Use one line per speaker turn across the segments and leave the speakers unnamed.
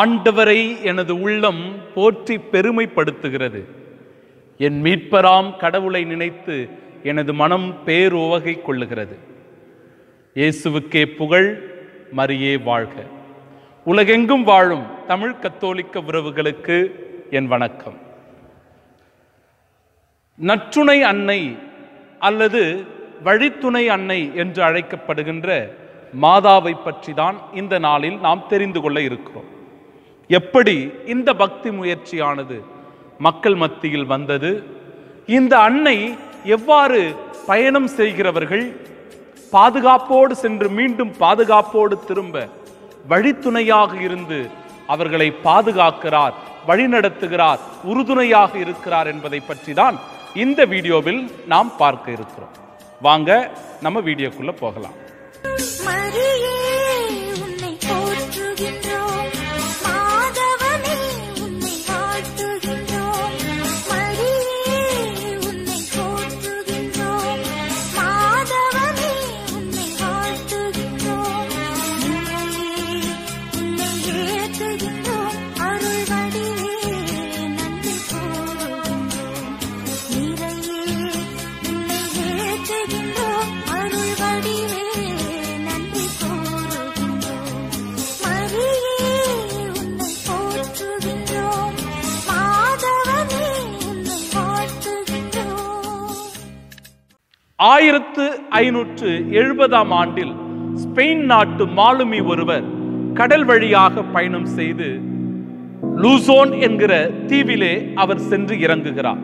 ஆண்டவரை எனது உள்ளம் போற்றி பெருமைப்படுத்துகிறது என் மீட்பராம் கடவுளை நினைத்து எனது மனம் பேருவகை கொள்ளுகிறது இயேசுவுக்கே புகழ் மரியே வாழ்க உலகெங்கும் வாழும் தமிழ் கத்தோலிக்க உறவுகளுக்கு என் வணக்கம் நற்றுணை அன்னை அல்லது வழித்துணை அன்னை என்று அழைக்கப்படுகின்ற மாதாவை பற்றி தான் இந்த நாளில் நாம் தெரிந்து கொள்ள இருக்கிறோம் எப்படி இந்த பக்தி முயற்சியானது மக்கள் மத்தியில் வந்தது இந்த அன்னை எவ்வாறு பயணம் செய்கிறவர்கள் பாதுகாப்போடு சென்று மீண்டும் பாதுகாப்போடு திரும்ப வழித்துணையாக இருந்து அவர்களை பாதுகாக்கிறார் வழிநடத்துகிறார் உறுதுணையாக இருக்கிறார் என்பதை பற்றி தான் இந்த வீடியோவில் நாம் பார்க்க இருக்கிறோம் வாங்க நம்ம வீடியோக்குள்ள போகலாம்
மரியே உன்னை போற்றுகின்றோம் மாதவனே உன்னை வாழ்த்துகின்றோம் மரியே உன்னை போற்றுகின்றோம் மாதவனே உன்னை வாழ்த்துகின்றோம் நிறையே உன்னை ஏற்றுகின்றோம் அருள் வடிவே நன்றி கூறுகின்றோம் நிறையே உன்னை ஏற்றுகின்றோம் அருள் வடிவே நன்றி கூறுகின்றோம் மரியே உன்னை போற்றுகின்றோம் மாதவனே உன்னை வாழ்த்துகின்றோம்
ஆயிரத்து ஐநூற்று எழுபதாம் ஆண்டில் ஸ்பெயின் நாட்டு மாலுமி ஒருவர் கடல் வழியாக பயணம் செய்து லூசோன் என்கிற தீவிலே அவர் சென்று இறங்குகிறார்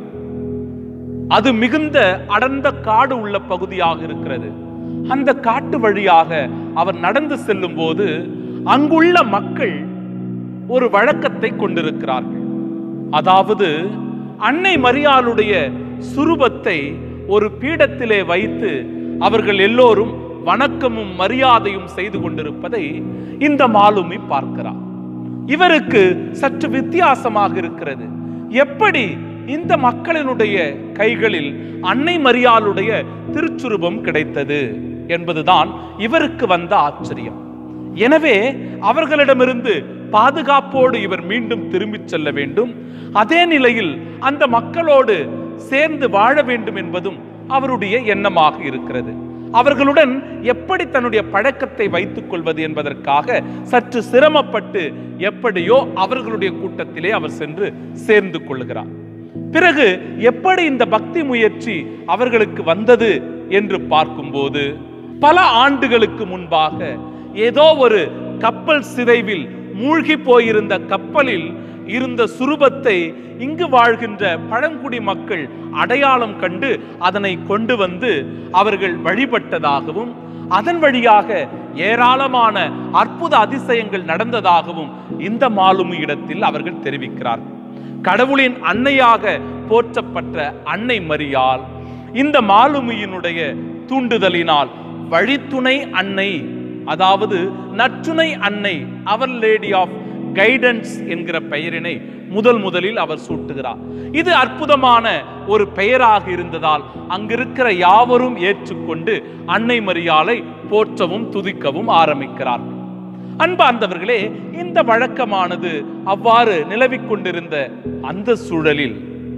அது மிகுந்த அடர்ந்த காடு உள்ள பகுதியாக இருக்கிறது அந்த காட்டு வழியாக அவர் நடந்து செல்லும் போது அங்குள்ள மக்கள் ஒரு வழக்கத்தை கொண்டிருக்கிறார்கள் அதாவது அன்னை மரியாளுடைய சுரூபத்தை ஒரு பீடத்திலே வைத்து அவர்கள் எல்லோரும் வணக்கமும் மரியாதையும் செய்து கொண்டிருப்பதை இந்த மாலுமி பார்க்கிறார் இவருக்கு சற்று வித்தியாசமாக இருக்கிறது எப்படி இந்த மக்களினுடைய கைகளில் அன்னை மரியாளுடைய திருச்சுருபம் கிடைத்தது என்பதுதான் இவருக்கு வந்த ஆச்சரியம் எனவே அவர்களிடமிருந்து பாதுகாப்போடு இவர் மீண்டும் திரும்பிச் செல்ல வேண்டும் அதே நிலையில் அந்த மக்களோடு சேர்ந்து வாழ வேண்டும் என்பதும் அவருடைய எண்ணமாக இருக்கிறது அவர்களுடன் எப்படி தன்னுடைய பழக்கத்தை வைத்துக் கொள்வது என்பதற்காக சற்று சிரமப்பட்டு எப்படியோ அவர்களுடைய கூட்டத்திலே அவர் சென்று சேர்ந்து கொள்கிறார் பிறகு எப்படி இந்த பக்தி முயற்சி அவர்களுக்கு வந்தது என்று பார்க்கும்போது பல ஆண்டுகளுக்கு முன்பாக ஏதோ ஒரு கப்பல் சிதைவில் மூழ்கி போயிருந்த கப்பலில் இருந்த சுரூபத்தை இங்கு வாழ்கின்ற பழங்குடி மக்கள் அடையாளம் கண்டு அதனை கொண்டு வந்து அவர்கள் வழிபட்டதாகவும் அதன் வழியாக ஏராளமான அற்புத அதிசயங்கள் நடந்ததாகவும் இந்த மாலுமி இடத்தில் அவர்கள் தெரிவிக்கிறார்கள் கடவுளின் அன்னையாக போற்றப்பட்ட அன்னை மரியாள் இந்த மாலுமியினுடைய தூண்டுதலினால் வழித்துணை அன்னை அதாவது நற்றுணை அன்னை அவர் லேடி ஆஃப் கைடன்ஸ் என்கிற பெயரினை முதல் முதலில் அவர் சூட்டுகிறார் இது அற்புதமான ஒரு பெயராக இருந்ததால் அங்கிருக்கிற யாவரும் ஏற்றுக்கொண்டு அன்னை மரியாளை போற்றவும் துதிக்கவும் ஆரம்பிக்கிறார்கள் அன்பார்ந்தவர்களே இந்த வழக்கமானது அவ்வாறு நிலவிக் கொண்டிருந்த அந்த சூழலில்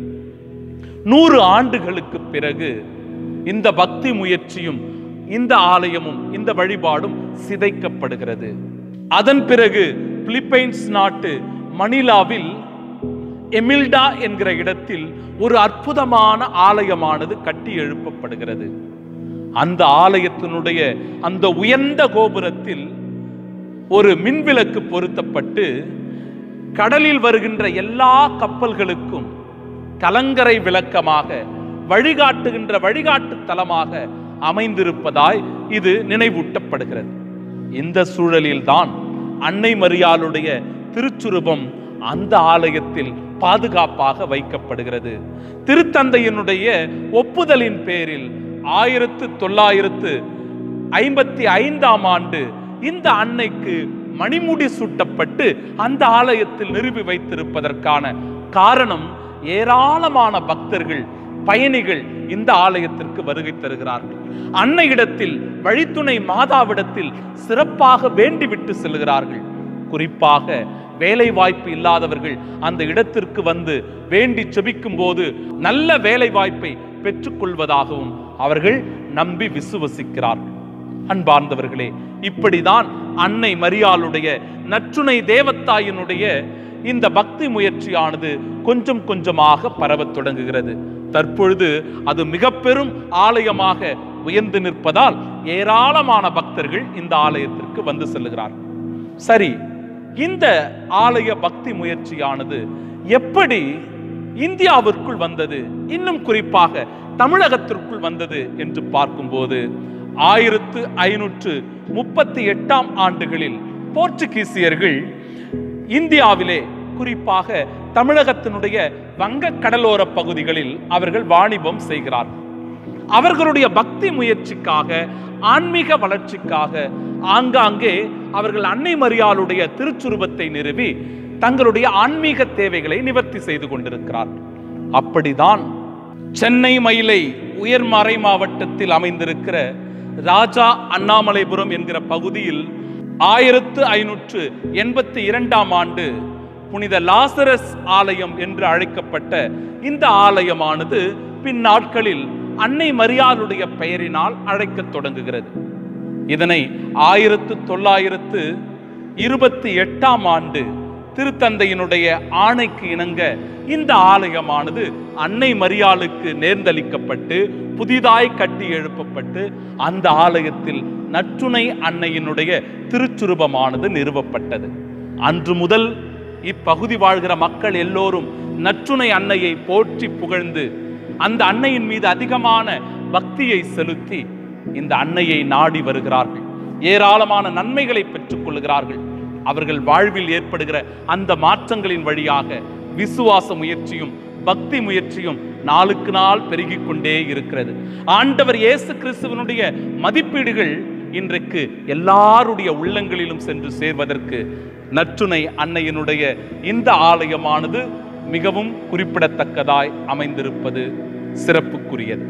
நூறு ஆண்டுகளுக்கு பிறகு இந்த பக்தி முயற்சியும் இந்த ஆலயமும் இந்த வழிபாடும் சிதைக்கப்படுகிறது அதன் பிறகு பிலிப்பைன்ஸ் நாட்டு மணிலாவில் எமில்டா என்கிற இடத்தில் ஒரு அற்புதமான ஆலயமானது கட்டி எழுப்பப்படுகிறது அந்த ஆலயத்தினுடைய அந்த உயர்ந்த கோபுரத்தில் ஒரு மின்விளக்கு பொருத்தப்பட்டு கடலில் வருகின்ற எல்லா கப்பல்களுக்கும் கலங்கரை விளக்கமாக வழிகாட்டுகின்ற வழிகாட்டு தலமாக அமைந்திருப்பதாய் இது நினைவூட்டப்படுகிறது இந்த சூழலில்தான் அன்னை மரியாளுடைய திருச்சுருபம் அந்த ஆலயத்தில் பாதுகாப்பாக வைக்கப்படுகிறது திருத்தந்தையினுடைய ஒப்புதலின் பேரில் ஆயிரத்து தொள்ளாயிரத்து ஐம்பத்தி ஐந்தாம் ஆண்டு இந்த அன்னைக்கு மணிமுடி சூட்டப்பட்டு அந்த ஆலயத்தில் நிறுவி வைத்திருப்பதற்கான காரணம் ஏராளமான பக்தர்கள் பயணிகள் இந்த ஆலயத்திற்கு வருகை தருகிறார்கள் அன்னையிடத்தில் வழித்துணை மாதாவிடத்தில் சிறப்பாக வேண்டிவிட்டு செல்கிறார்கள் குறிப்பாக வேலை வாய்ப்பு இல்லாதவர்கள் அந்த இடத்திற்கு வந்து வேண்டி செபிக்கும் போது நல்ல வேலை வாய்ப்பை பெற்றுக்கொள்வதாகவும் அவர்கள் நம்பி விசுவசிக்கிறார்கள் அன்பார்ந்தவர்களே இப்படிதான் அன்னை மரியாளுடைய நற்றுணை தேவத்தாயினுடைய இந்த பக்தி முயற்சியானது கொஞ்சம் கொஞ்சமாக பரவத் தொடங்குகிறது தற்பொழுது அது மிக பெரும் ஆலயமாக உயர்ந்து நிற்பதால் ஏராளமான பக்தர்கள் இந்த ஆலயத்திற்கு வந்து செல்லுகிறார்கள் சரி இந்த ஆலய பக்தி முயற்சியானது எப்படி இந்தியாவிற்குள் வந்தது இன்னும் குறிப்பாக தமிழகத்திற்குள் வந்தது என்று பார்க்கும்போது ஆயிரத்து ஐநூற்று முப்பத்தி எட்டாம் ஆண்டுகளில் போர்ச்சுகீசியர்கள் இந்தியாவிலே குறிப்பாக தமிழகத்தினுடைய வங்க கடலோர பகுதிகளில் அவர்கள் வாணிபம் செய்கிறார்கள் அவர்களுடைய பக்தி முயற்சிக்காக ஆன்மீக வளர்ச்சிக்காக ஆங்காங்கே அவர்கள் அன்னை மரியாளுடைய திருச்சுருவத்தை நிறுவி தங்களுடைய ஆன்மீக தேவைகளை நிவர்த்தி செய்து கொண்டிருக்கிறார் அப்படிதான் சென்னை மயிலை உயர்மறை மாவட்டத்தில் அமைந்திருக்கிற ராஜா அண்ணாமலைபுரம் என்கிற பகுதியில் ஆயிரத்து ஐநூற்று எண்பத்தி இரண்டாம் ஆண்டு புனித லாசரஸ் ஆலயம் என்று அழைக்கப்பட்ட இந்த ஆலயமானது பின் நாட்களில் அன்னை மரியாளுடைய பெயரினால் அழைக்கத் தொடங்குகிறது இதனை ஆயிரத்து தொள்ளாயிரத்து இருபத்தி எட்டாம் ஆண்டு திருத்தந்தையினுடைய ஆணைக்கு இணங்க இந்த ஆலயமானது அன்னை மரியாளுக்கு நேர்ந்தளிக்கப்பட்டு புதிதாய் கட்டி எழுப்பப்பட்டு அந்த ஆலயத்தில் நற்றுணை அன்னையினுடைய திருச்சுருபமானது நிறுவப்பட்டது அன்று முதல் இப்பகுதி வாழ்கிற மக்கள் எல்லோரும் நற்றுணை அன்னையை போற்றி புகழ்ந்து அந்த அன்னையின் மீது அதிகமான பக்தியை செலுத்தி இந்த அன்னையை நாடி வருகிறார்கள் ஏராளமான நன்மைகளை பெற்றுக் கொள்கிறார்கள் அவர்கள் வாழ்வில் ஏற்படுகிற அந்த மாற்றங்களின் வழியாக விசுவாச முயற்சியும் பக்தி முயற்சியும் நாளுக்கு நாள் பெருகிக் கொண்டே இருக்கிறது ஆண்டவர் இயேசு கிறிஸ்துவனுடைய மதிப்பீடுகள் இன்றைக்கு எல்லாருடைய உள்ளங்களிலும் சென்று சேர்வதற்கு நற்றுணை அன்னையினுடைய இந்த ஆலயமானது மிகவும் குறிப்பிடத்தக்கதாய் அமைந்திருப்பது சிறப்புக்குரியது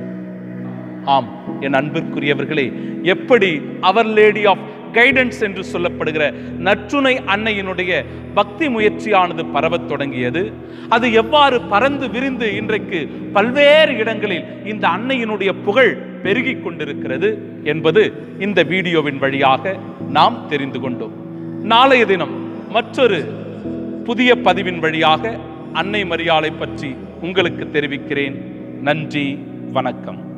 ஆம் என் அன்பிற்குரியவர்களே எப்படி அவர் லேடி ஆஃப் கைடன்ஸ் என்று சொல்லப்படுகிற நற்றுணை அன்னையினுடைய பக்தி முயற்சியானது பரவத் தொடங்கியது அது எவ்வாறு பறந்து விரிந்து இன்றைக்கு பல்வேறு இடங்களில் இந்த அன்னையினுடைய புகழ் பெருகிக் கொண்டிருக்கிறது என்பது இந்த வீடியோவின் வழியாக நாம் தெரிந்து கொண்டோம் நாளைய தினம் மற்றொரு புதிய பதிவின் வழியாக அன்னை மரியாளை பற்றி உங்களுக்கு தெரிவிக்கிறேன் நன்றி வணக்கம்